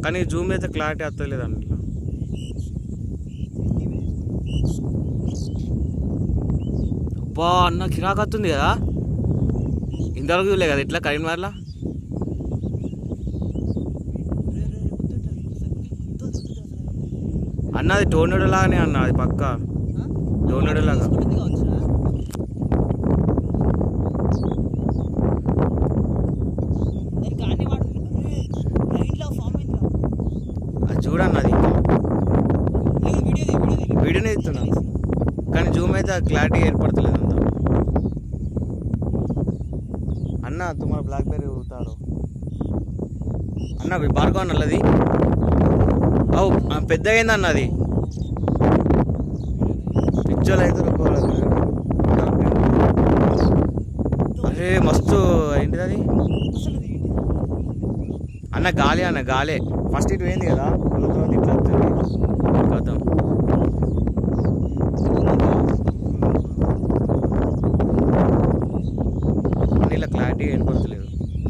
కానీ జూమ్ అయితే క్లారిటీ వస్తలేదు అందులో అబ్బా అన్న కిరాక్ వస్తుంది కదా ఇంతవరకు చూడలే కదా ఇట్లా కరీంనగర్లో అన్న అది టోర్నడో లాగానే అన్న అది పక్క టోర్నడో లాగా అది చూడన్నది వీడియోనే ఇస్తున్నా కానీ జూమ్ అయితే క్లారిటీ ఏర్పడతలేదు అంత అన్న తుమ్మ బ్లాక్ బెర్రీ ఊతాడు అన్న భార్గవ్ అన్నది అవు పెద్ద అయింది అన్న అది పిక్చర్లు అయితే రుక్కోలేదు. అరే మస్తు ఏంటిది అది అన్న గాలి అన్న గాలే ఫస్ట్ ఇటు పోయింది కదా మళ్ళీ తర్వాత ఇట్లా వస్తుంది కథం అన్ని ఇలా క్లారిటీ ఏర్పడతలేదు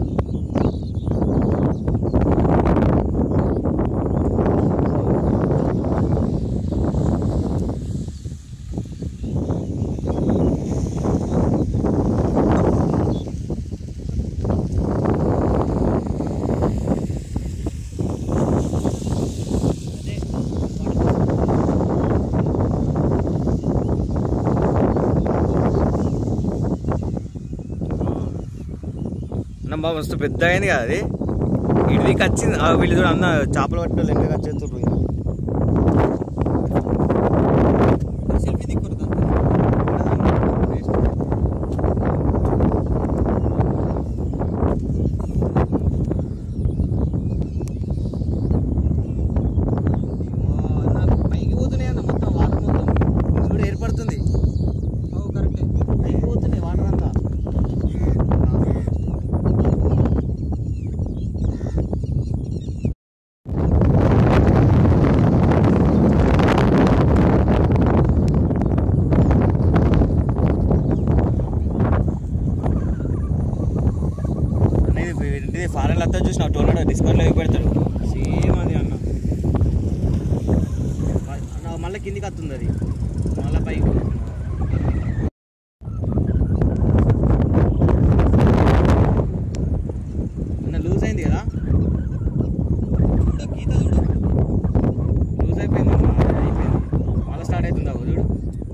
అన్న బాబు మస్తు పెద్ద అయింది కదా అది ఇడికి వచ్చింది ఆ వీళ్ళు చూడ అన్న చేపలు పట్టే లెక్క వచ్చేస్తుండ్రు ఇంకా సెల్ఫీ దిక్కురు పైకి పోతున్నాయి అన్న మొత్తం వాటర్ మొత్తం చూడు ఏర్పడుతుంది కరెక్టే పైకి పోతున్నాయి వాటర్ అంతా అనేది ఇది ఫారెన్ లత్తా చూసిన టోర్నడో డిస్కౌంట్లో పెడతాడు సేమ్ అది అన్న అన్న మళ్ళీ కిందికి వస్తుంది అది మళ్ళీ పైకి అన్న లూజ్ అయింది కదా చూడు గీత చూడు లూజ్ అయిపోయింది అన్న అయిపోయింది మళ్ళీ స్టార్ట్ అవుతుంది అవ్వ చూడు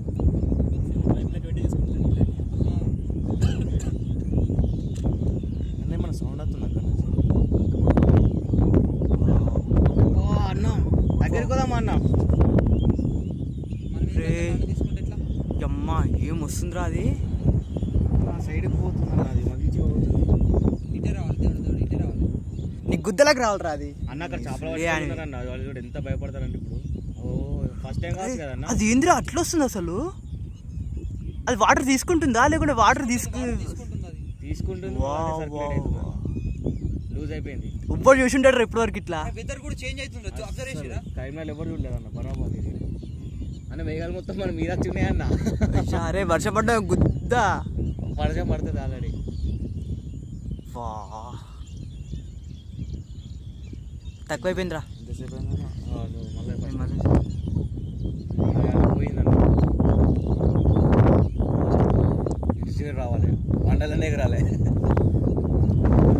అన్న ఏమన్నా సౌండ్ వస్తుంది అక్కడ అన్న దగ్గరికి పోదామా అన్న మనం రే. తీసుకుంటే ఎట్లా అమ్మా ఏం వస్తుందిరా అది నా సైడ్కి పోతుంది అన్న అది మంచిగా పోతుంది ఇటే రావాలి దేవుడు దేవుడు ఇటే రావాలి నీకు గుద్దలకు రావాలరా అది అన్న అక్కడ చేపలు ఏ అని? పట్టుకుంటున్నారన్న వాళ్ళు చూడు ఎంత భయపడతారంటే ఇప్పుడు ఓ ఫస్ట్ టైం కావచ్చు కదా అన్న అది ఏందిరా అట్లా వస్తుంది అసలు అది వాటర్ తీసుకుంటుందా లేకుంటే వాటర్ తీసుకు తీసుకుంటుంది అది తీసుకుంటుంది వావ్, వావ్, వావ్. లూజ్ అయిపోయింది ఉబ్బడు చూసింటాడు ఇప్పటి వరకు ఇట్లా వెదర్ కూడా చేంజ్ అవుతుంది అబ్జర్వ్ చేసిరా కరీంనగర్ ఎవరు చూడలేదు అన్న బరాబర్ ఇది. అన్న మేఘాలు మొత్తం మన మీద వచ్చినాయి అన్న అరే వర్షపడ్డ గుద్ద వర్షం పడుతుంది ఆల్రెడీ వా తక్కువైపోయిందిరా ఎంతసేపు అయిందన్న? ఆ, నువ్వు మళ్ళీ first మళ్ళీ ఆ, పోయిందన్న ఇటు సైడ్ రావాలి మండలనే ఎగరాలి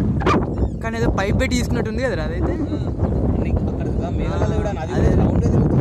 కానీ ఏదో పైప్ పెట్టి తీసుకున్నట్టుంది కదరా అదైతే నీకు అక్కడ మేఘాలలో కూడా నది అదే. రౌండ్ తిరుగుతుంది